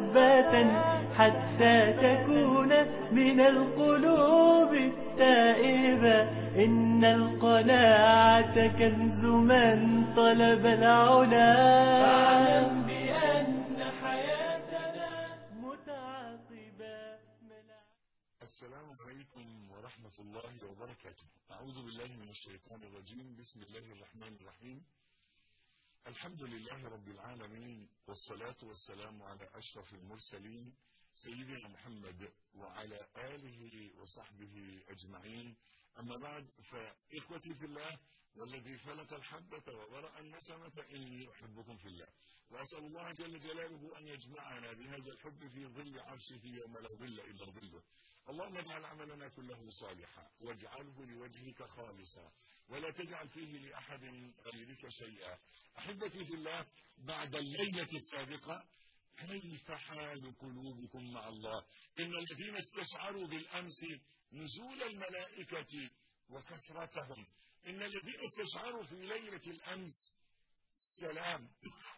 محبة حتى تكون من القلوب التائبة إن القناعة كنز من طلب العلا فاعلم بأن حياتنا متعاقبة السلام عليكم ورحمة الله وبركاته أعوذ بالله من الشيطان الرجيم بسم الله الرحمن الرحيم الحمد لله رب العالمين والصلاة والسلام على أشرف المرسلين سيدنا محمد وعلى آله وصحبه أجمعين أما بعد فإخوتي في الله والذي فلق الحبة وبرأ النسمة إني أحبكم في الله وأسأل الله جل جلاله أن يجمعنا بهذا الحب في ظل عرشه يوم لا ظل إلا ظله اللهم اجعل عملنا كله صالحا واجعله لوجهك خالصا ولا تجعل فيه لأحد غيرك شيئا أحبتي في الله بعد الليلة السابقة كيف حال قلوبكم مع الله إن الذين استشعروا بالأمس نزول الملائكة وكثرتهم إن الذين استشعروا في ليلة الأمس سلام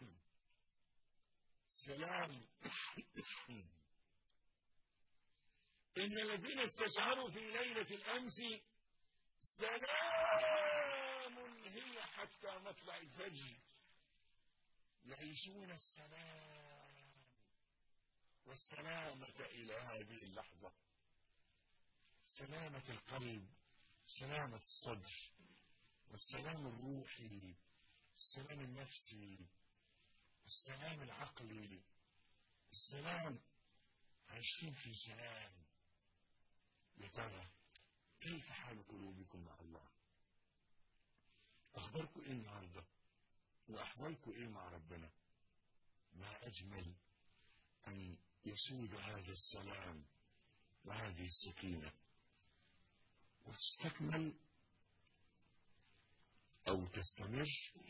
سلام إن الذين استشعروا في ليلة الأمس سلام هي حتى مطلع الفجر يعيشون السلام والسلامة إلى هذه اللحظة سلامة القلب سلامة الصدر والسلام الروحي السلام النفسي السلام العقلي السلام عايشين في سلام يا ترى كيف حال قلوبكم مع الله اخباركم ايه النهارده واحوالكم ايه مع ربنا ما اجمل ان يسود هذا السلام وهذه السكينه وتستكمل او تستمر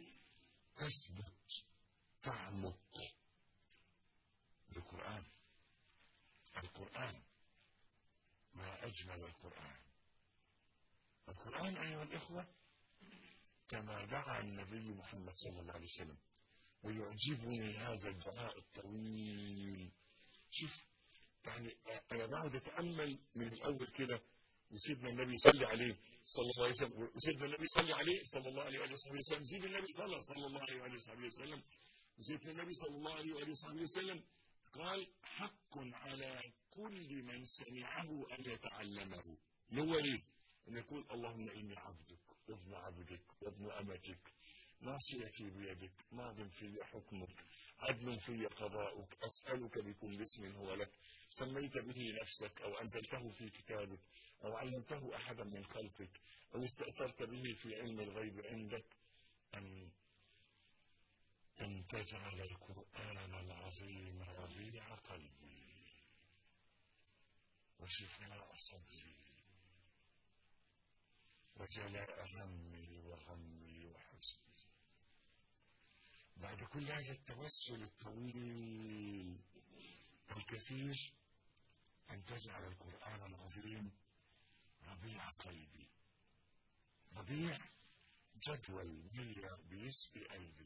تثبت تعمق بالقران القران ما أجمل القرآن القرآن أيها الإخوة كما دعا النبي محمد صلى الله عليه وسلم ويعجبني هذا الدعاء الطويل شوف يعني أنا بقعد أتأمل من الأول كده وسيدنا النبي يصلي عليه صلى الله عليه وسلم وسيدنا النبي يصلي عليه صلى الله عليه وصحبه وسلم زيد النبي صلى صلى الله عليه وصحبه وسلم وسيدنا النبي صلى الله عليه وصحبه وسلم قال حق على كل من سمعه أن يتعلمه هو إيه؟ أن يقول اللهم إني عبدك وابن عبدك وابن أمتك ناصيتي بيدك ماض في حكمك عدل في قضاؤك أسألك بكل اسم هو لك سميت به نفسك أو أنزلته في كتابك أو علمته أحدا من خلقك أو استأثرت به في علم الغيب عندك أن أن تجعل القرآن العظيم ربيع قلبي وشفاء صدري وجلاء همي وغمي وحزني بعد كل هذا التوسل الطويل الكثير أن تجعل القرآن العظيم ربيع قلبي ربيع جدول مية بيسقي قلبي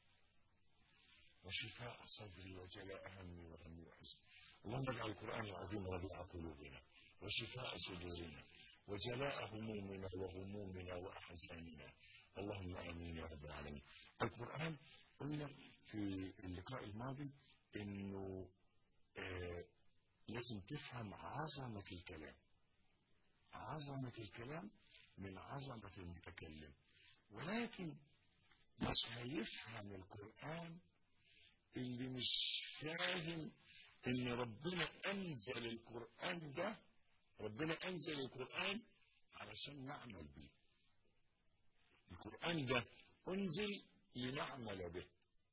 وشفاء صدري وجلاء همي وغمي وحزني اللهم اجعل القرآن العظيم ربيع قلوبنا وشفاء صدورنا وجلاء همومنا وغمومنا وأحزاننا اللهم آمين يا رب العالمين القرآن قلنا في اللقاء الماضي انه آه لازم تفهم عظمة الكلام عظمة الكلام من عظمة المتكلم ولكن مش هيفهم القرآن اللي مش فاهم ان ربنا انزل القرآن ده ربنا انزل القرآن علشان نعمل بيه القرآن ده انزل لنعمل به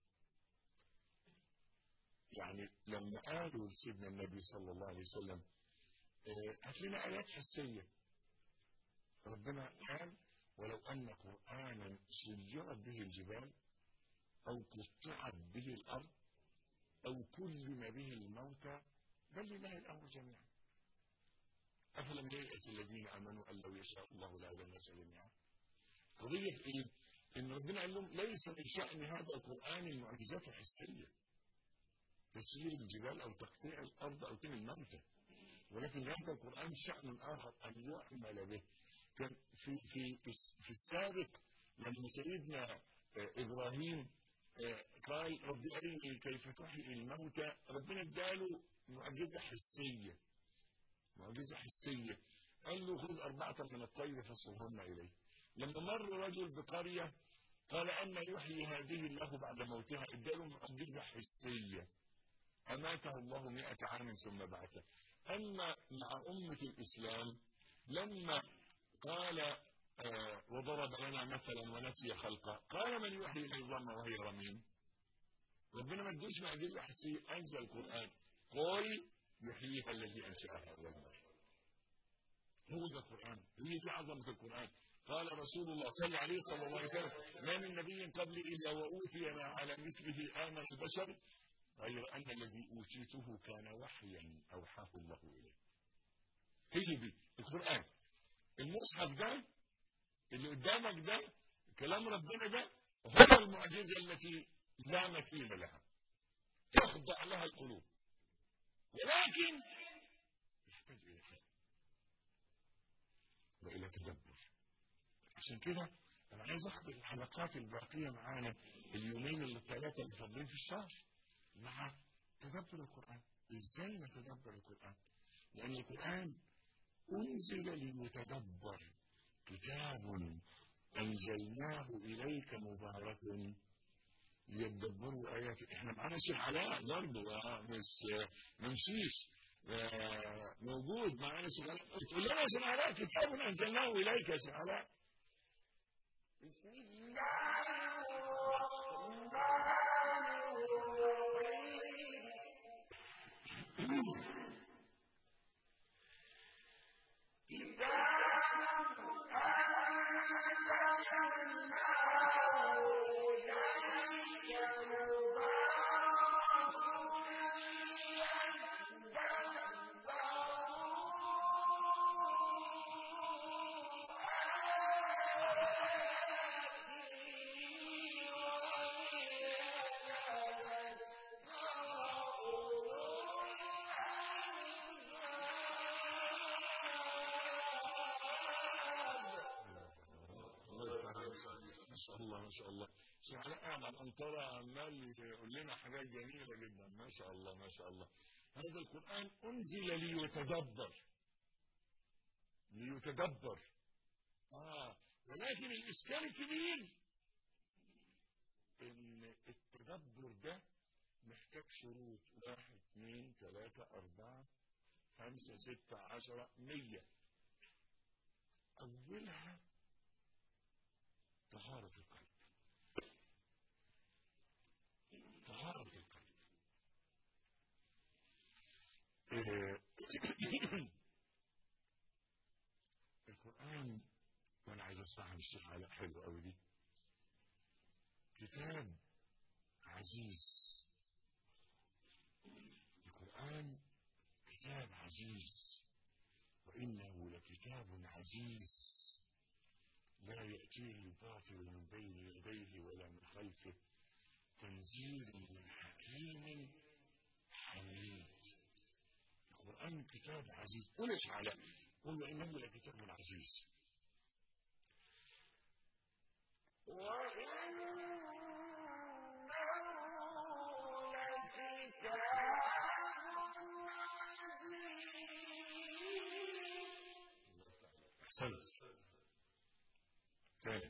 يعني لما قالوا لسيدنا النبي صلى الله عليه وسلم هات لنا ايات حسيه ربنا قال ولو ان قرانا سيرت به الجبال او قطعت به الارض او كلم به الموتى بل لله الامر جميعا افلم ييأس الذين امنوا ان لو يشاء الله لهدى الناس جميعا قضيه في ايه؟ ان ربنا قال لهم ليس من شان هذا القران المعجزات الحسيه تسيير الجبال أو تقطيع الأرض أو تنهي الموتى ولكن هذا القرآن شأن آخر أن يعمل به كان في في في السابق لما سيدنا إبراهيم قال رب أرني كيف تحيي الموتى ربنا اداله معجزة حسية معجزة حسية قال له خذ أربعة من الطير فصرهن إليه لما مر رجل بقرية قال أن يحيي هذه الله بعد موتها اداله معجزة حسية أماته الله مئة عام ثم بعثه أما مع أمة الإسلام لما قال آه وضرب لنا مثلا ونسي خلقه قال من يحيي العظام وهي رميم ربنا ما ادوش معجزة حسية أنزل القرآن قل يحييها الذي أنشأها أول مرة هو ده القرآن هي دي عظمة القرآن قال رسول الله صلى عليه صلى الله عليه وسلم ما من نبي قبل إلا وأوتي ما على مثله آمن البشر غير أن الذي أوتيته كان وحيا أوحاه الله إليه هي دي القرآن المصحف ده اللي قدامك ده كلام ربنا ده هو المعجزة التي لا مثيل لها تخضع لها القلوب ولكن يحتاج إلى فهم وإلى تدبر عشان كده أنا عايز أخذ الحلقات الباقية معانا اليومين اللي الثلاثة اللي فاضلين في الشهر مع تدبر القرآن إزاي نتدبر القرآن لأن القرآن أنزل ليتدبر كتاب أنزلناه إليك مبارك ليتدبروا آياته إحنا معانا شيخ علاء برضه مش ممشيش موجود معانا شيخ علاء تقول لنا يا شيخ علاء كتاب أنزلناه إليك يا شيخ علاء بسم الله ما شاء الله ما شاء الله شيخ علاء قاعد على الأنطرة عمال يقول لنا حاجات جميلة جدا ما شاء الله ما شاء الله هذا القرآن أنزل ليتدبر ليتدبر آه ولكن الإشكال الكبير إن التدبر ده محتاج شروط واحد اثنين ثلاثة أربعة خمسة ستة عشرة مية أولها طهارة القلب طهارة القلب القرآن وأنا عايز أسمعها من الشيخ علاء حلو قوي دي كتاب عزيز القرآن كتاب عزيز وإنه لكتاب عزيز لا يأتيه الباطل من بين يديه ولا من خلفه تنزيل من حكيم حميد القرآن كتاب عزيز قل ايش على قل إنه لكتاب عزيز وإنه لكتاب أحسنت ثاني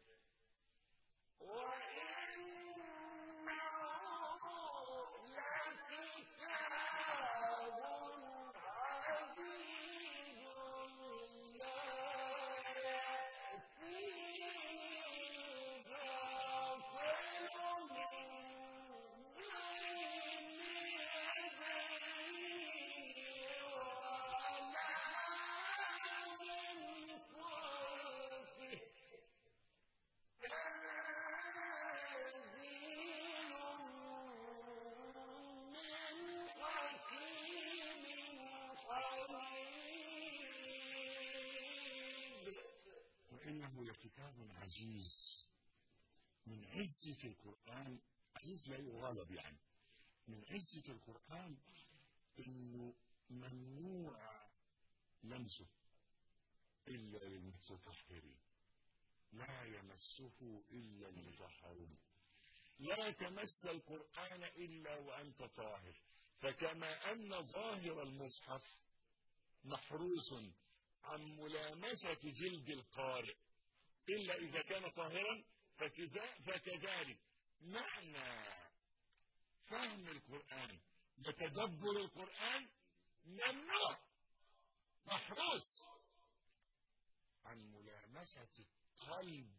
وإنه لكتاب عزيز من عزة القرآن عزيز لا يغالب يعني من عزة القرآن إنه ممنوع لمسه إلا للمتطهرين لا يمسه إلا المطهرون لا تمس القرآن إلا وأنت طاهر فكما أن ظاهر المصحف محروس عن ملامسة جلد القارئ إلا إذا كان طاهرا فكذلك معنى فهم القرآن وتدبر القرآن ممنوع محروس عن ملامسة القلب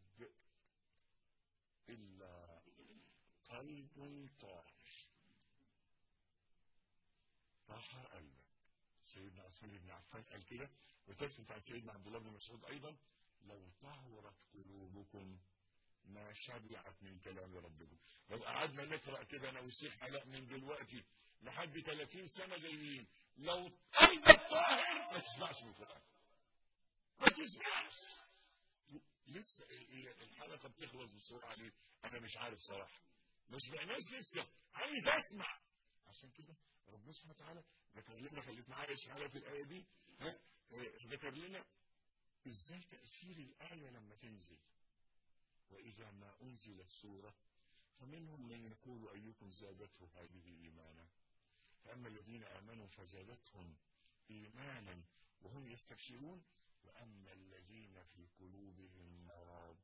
إلا قلب طاهر طهر قلبك سيدنا عثمان بن عفان قال كده وتثبت عن سيدنا عبد الله بن مسعود أيضا لو طهرت قلوبكم ما شبعت من كلام ربكم لو قعدنا نقرأ كده أنا وسيح علاء من دلوقتي لحد 30 سنة جايين لو قلبك طاهر ما تسمعش من القرآن ما تسمعش لسه الحلقة بتخلص بسرعة ليه أنا مش عارف صراحة ما سمعناش لسه عايز أسمع عشان كده ربنا سبحانه وتعالى ذكر لنا خليك معايا شحالة في الآية دي ها ذكر لنا ازاي تأثير الآية لما تنزل وإذا ما أنزلت سورة فمنهم من يقول أيكم زادته هذه إيمانا فأما الذين آمنوا فزادتهم إيمانا وهم يستبشرون وأما الذين في قلوبهم مرض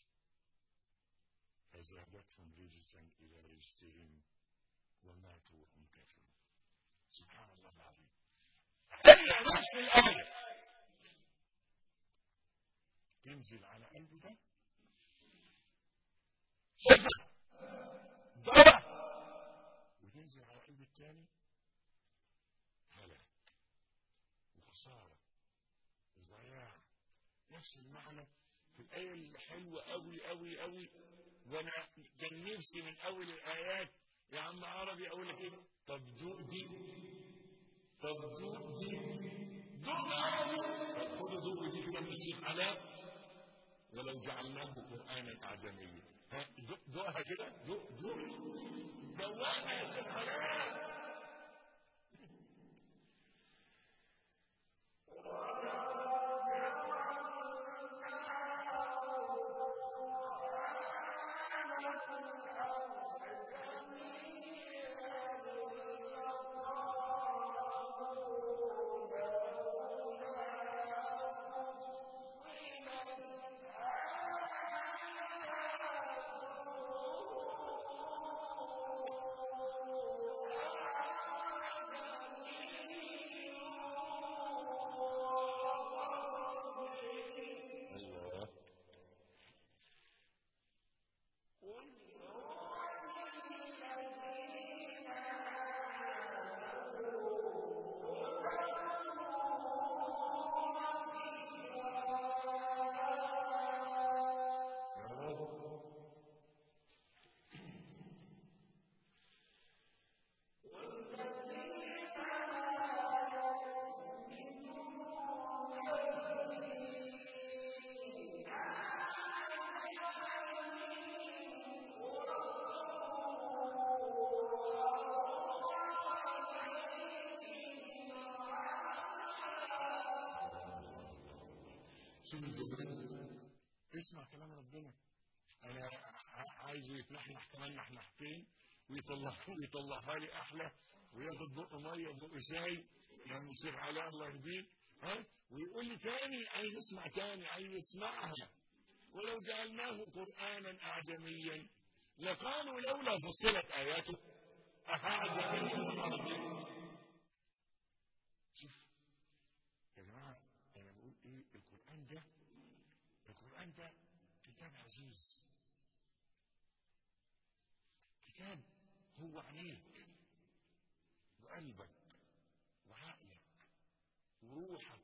فزادتهم رجسا إلى رجسهم وماتوا وهم كافرون سبحان الله العظيم هي نفس الآية تنزل على قلبه ده شفا دواء وتنزل على قلب التاني هلاك وخسارة وضياع نفس المعنى في الآية الحلوة أوي أوي أوي وأنا كان نفسي من أول الآيات يا عم عربي أقول لك إيه طب دوق دي طب دوق دي دوق طب خد دوق دي كده من الشيخ علاء ولو جعلناه قرآنا أعجميا ها دوقها كده دوق دوق دوقنا يا شيخ علاء شوف الجبريل اسمع كلام ربنا انا عايزه يتنحنح كمان نحنحتين ويطلع ويطلعها لي احلى وياخد بق ميه وبق شاي يعني الشيخ علاء الله يهديه ها ويقول لي تاني عايز اسمع تاني عايز اسمعها ولو جعلناه قرانا اعجميا لقالوا لولا فصلت اياته اعجمي عربي شوف يا جماعه انا بقول ايه القران ده القران ده كتاب عزيز كتاب هو عينيك وقلبك وعقلك وروحك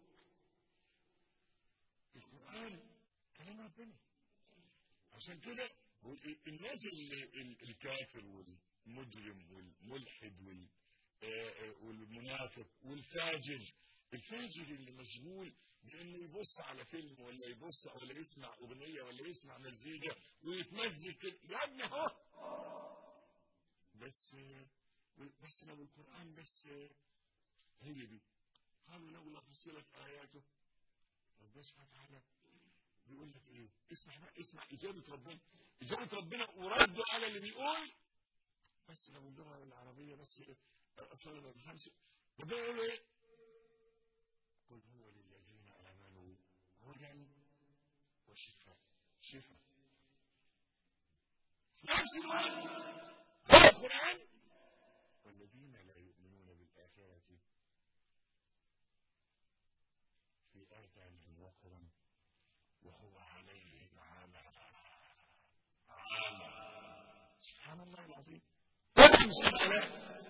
القرآن كلام ربنا عشان كده الناس الكافر والمجرم والملحد والمنافق والفاجر الفاجر اللي مشغول بانه يبص على فيلم ولا يبص ولا يسمع اغنيه ولا يسمع مزيكا ويتمزج كده يا ابني اهو بس بس لو القرآن بس هي دي قالوا لولا فصلت آياته ربنا سبحانه وتعالى بيقول لك ايه اسمع بقى اسمع إجابة ربنا إجابة ربنا ورد على اللي بيقول بس لو اللغة العربية بس أصلا ما بفهمش ربنا يقول ايه قل هو للذين آمنوا هدى وشفاء شفاء في نفس الوقت هو القرآن والذين لا يؤمنون بالآخرة في آذانهم وقرا وهو عليهم عامى عامى سبحان الله العظيم مش الكلام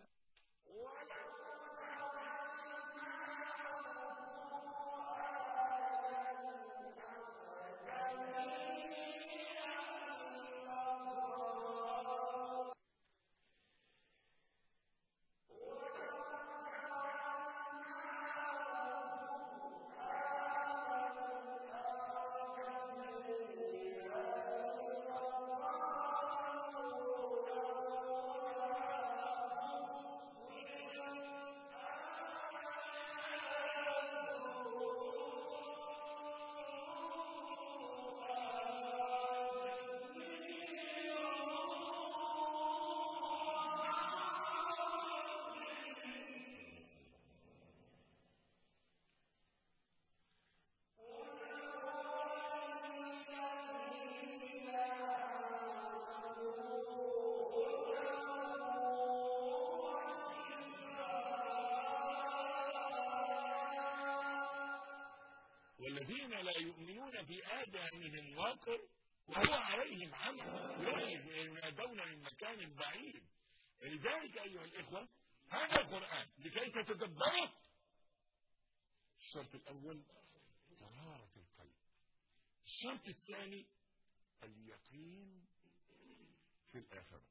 والذين لا يؤمنون في آذانهم وقر وهو عليهم عمى ينادون من مكان بعيد لذلك أيها الإخوة هذا القرآن لكي تتدبره الشرط الأول طهارة القلب الشرط الثاني اليقين في الآخرة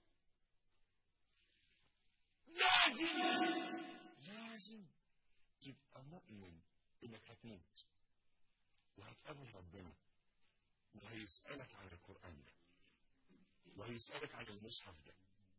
لازم لازم تبقى مؤمن انك هتموت وهتقابل ربنا وهيسألك عن القرآن ده وهيسألك عن المصحف ده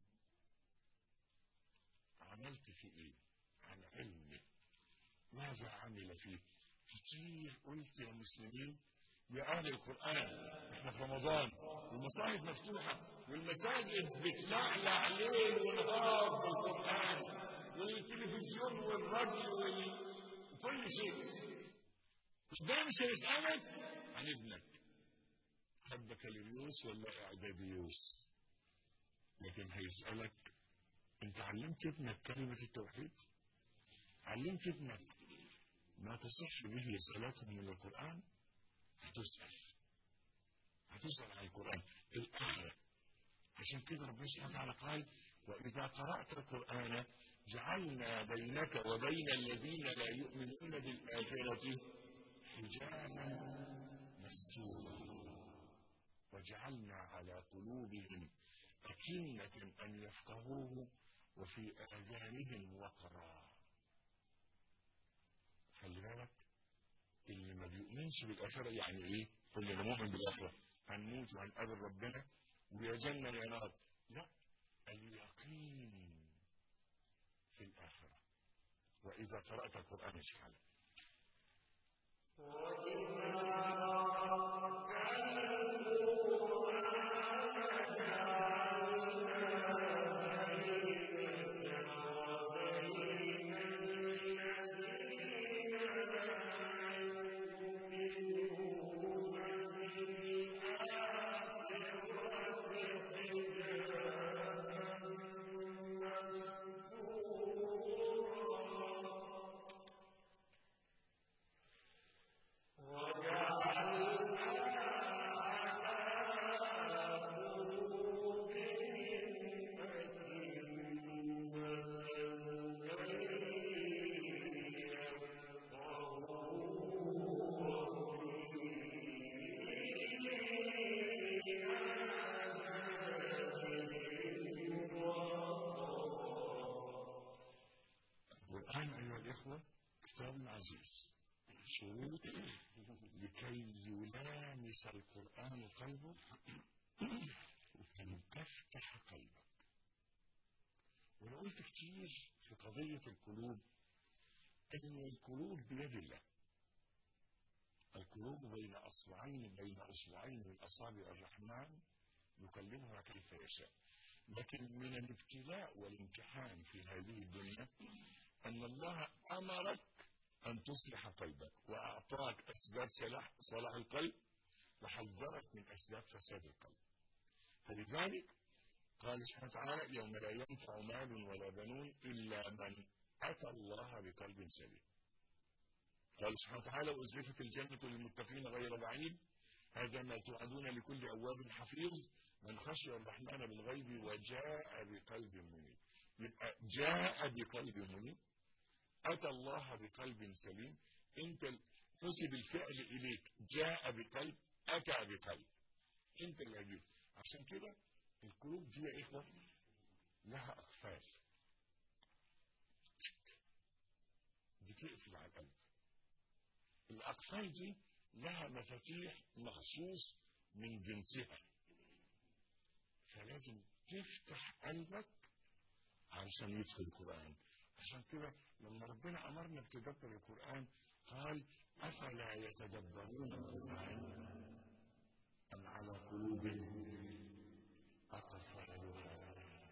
عملت فيه ايه عن علمه ماذا عمل فيه كتير قلت يا مسلمين يا أهل القرآن احنا في رمضان والمصاحف مفتوحة والمساجد بتلعلع ليل ونهار بالقرآن والتلفزيون والراديو وال... كل شيء ده مش هيسألك عن ابنك خد بكالوريوس ولا اعداديوس لكن هيسألك انت علمت ابنك كلمة التوحيد علمت ابنك ما تصح به صلاته من القرآن هتسأل هتسأل عن القرآن الآخرة عشان كده ربنا سبحانه وتعالى قال وإذا قرأت القرآن جعلنا بينك وبين الذين لا يؤمنون بالآخرة حجابا مستورا وجعلنا على قلوبهم أكنة أن يفقهوه وفي آذانهم وقرا خلي بالك اللي ما بيؤمنش بالآخرة يعني إيه؟ اللي مؤمن بالآخرة هنموت وهنقابل ربنا ويا جنة يا نار لا اليقين في الآخرة وإذا قرأت القرآن اشحال القرآن أيها الإخوة كتاب عزيز شروط لكي يلامس القرآن قلبك وأن تفتح قلبك وانا قلت كتير في قضية القلوب ان القلوب بيد الله القلوب بين اصبعين بين اصبعين من اصابع الرحمن يكلمها كيف يشاء لكن من الابتلاء والامتحان في هذه الدنيا ان الله امرك ان تصلح قلبك واعطاك اسباب صلاح صلاح القلب وحذرك من اسباب فساد القلب فلذلك قال سبحانه وتعالى يوم لا ينفع مال ولا بنون الا من اتى الله بقلب سليم قال سبحانه وتعالى وازلفت الجنه للمتقين غير بعيد هذا ما توعدون لكل اواب حفيظ من خشي الرحمن بالغيب وجاء بقلب منيب يبقى جاء بقلب منيب اتى الله بقلب سليم انت نسب الفعل اليك جاء بقلب اتى بقلب انت اللي هجيب عشان كده القلوب دي يا اخوه لها اقفال بتقفل على القلب الاقفال دي لها مفاتيح مخصوص من جنسها فلازم تفتح قلبك علشان يدخل القرآن عشان كده لما ربنا أمرنا بتدبر القرآن قال أفلا يتدبرون القرآن أم على قلوب أقفالها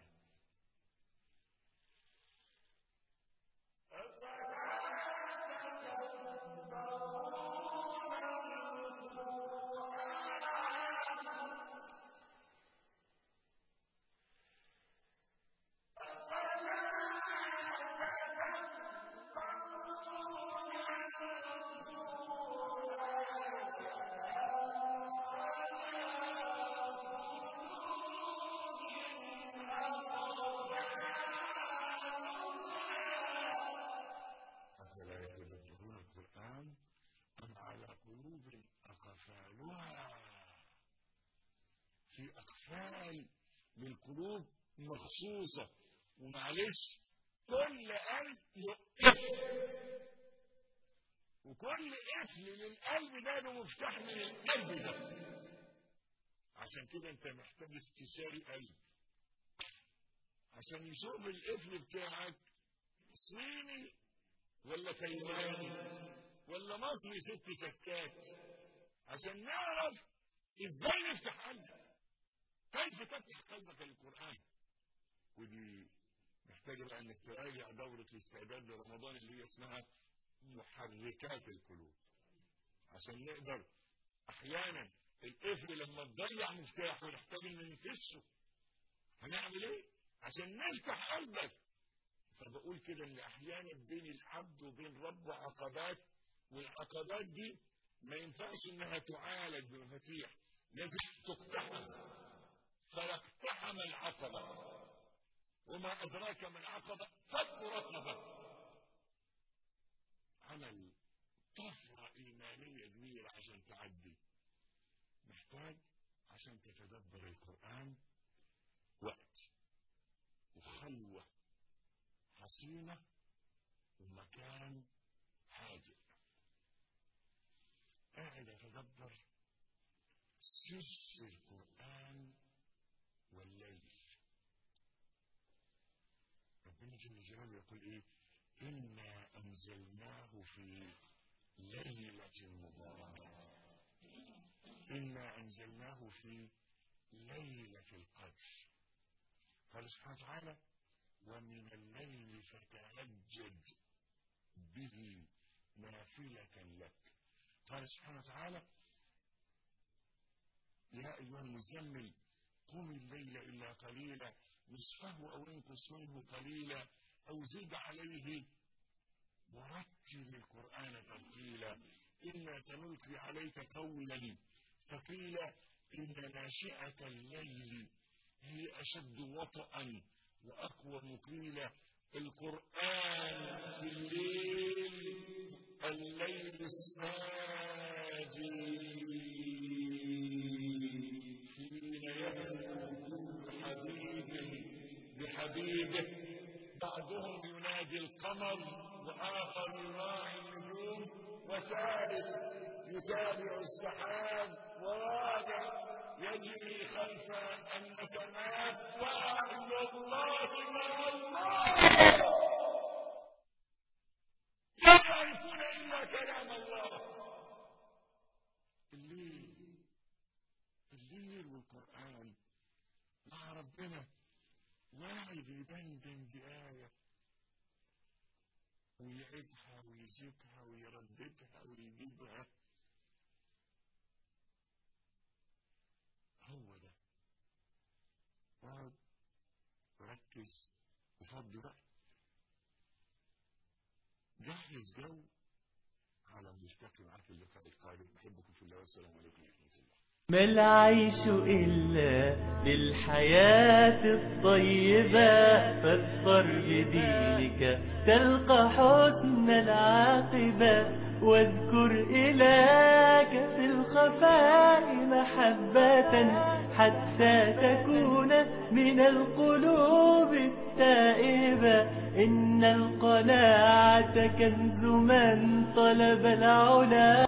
أفلا يتدبرون القرآن أم على قلوب أقفالها في أقفال للقلوب مخصوصة ومعلش كل قلب له قفل وكل قفل للقلب ده له مفتاح من القلب ده عشان كده انت محتاج استشاري قلب عشان يشوف القفل بتاعك صيني ولا تايواني ولا مصري ست سكات عشان نعرف ازاي نفتح قلبك كيف تفتح قلبك للقران ودي محتاجه بقى انك تراجع دوره الاستعداد لرمضان اللي هي اسمها محركات القلوب عشان نقدر احيانا القفل لما تضيع مفتاح ونحتاج ان ننفشه هنعمل ايه عشان نفتح قلبك فبقول كده ان احيانا بين العبد وبين ربه عقبات والعقبات دي ما ينفعش انها تعالج بمفاتيح لازم تقتحم فاقتحم العقبه وما ادراك ما العقبه فك رقبه عمل طفره ايمانيه كبيره عشان تعدي محتاج عشان تتدبر القران وقت وخلوه حصينة ومكان هادئ قاعد أتدبر سر القرآن والليل ربنا جل جلاله يقول إيه إنا أنزلناه في ليلة مباركة إنا أنزلناه في ليلة القدر قال سبحانه وتعالى ومن الليل فتهجد به نافلة لك قال سبحانه وتعالى يا أيها المزمل قم الليل إلا قليلا نصفه أو انقص منه قليلا أو زد عليه ورتل القرآن ترتيلا إنا سنلقي عليك قولا ثقيلا إن ناشئة الليل هي أشد وطئا وأقوى قيل القرآن في الليل الليل الساجي حين يذكر حبيبه بحبيبه بعضهم ينادي القمر وآخر يراعي النجوم وثالث يتابع السحاب ورابع يجري خلف النسمات وأهل الله مع الله لا يعرفون إلا كلام الله الليل الليل والقرآن مع ربنا واحد يدندن بآية ويعيدها ويزيدها ويرددها ويجيبها هو ده اقعد وركز وفضي بقى جهز جو على ملتقي معاك اللقاء القادم بحبكم في الله والسلام عليكم ورحمه الله ما العيش إلا للحياة الطيبة فاظفر بدينك تلقى حسن العاقبة واذكر إلهك في الخفاء محبة حتى تكون من القلوب التائبة إن القناعة كنز من طلب العلا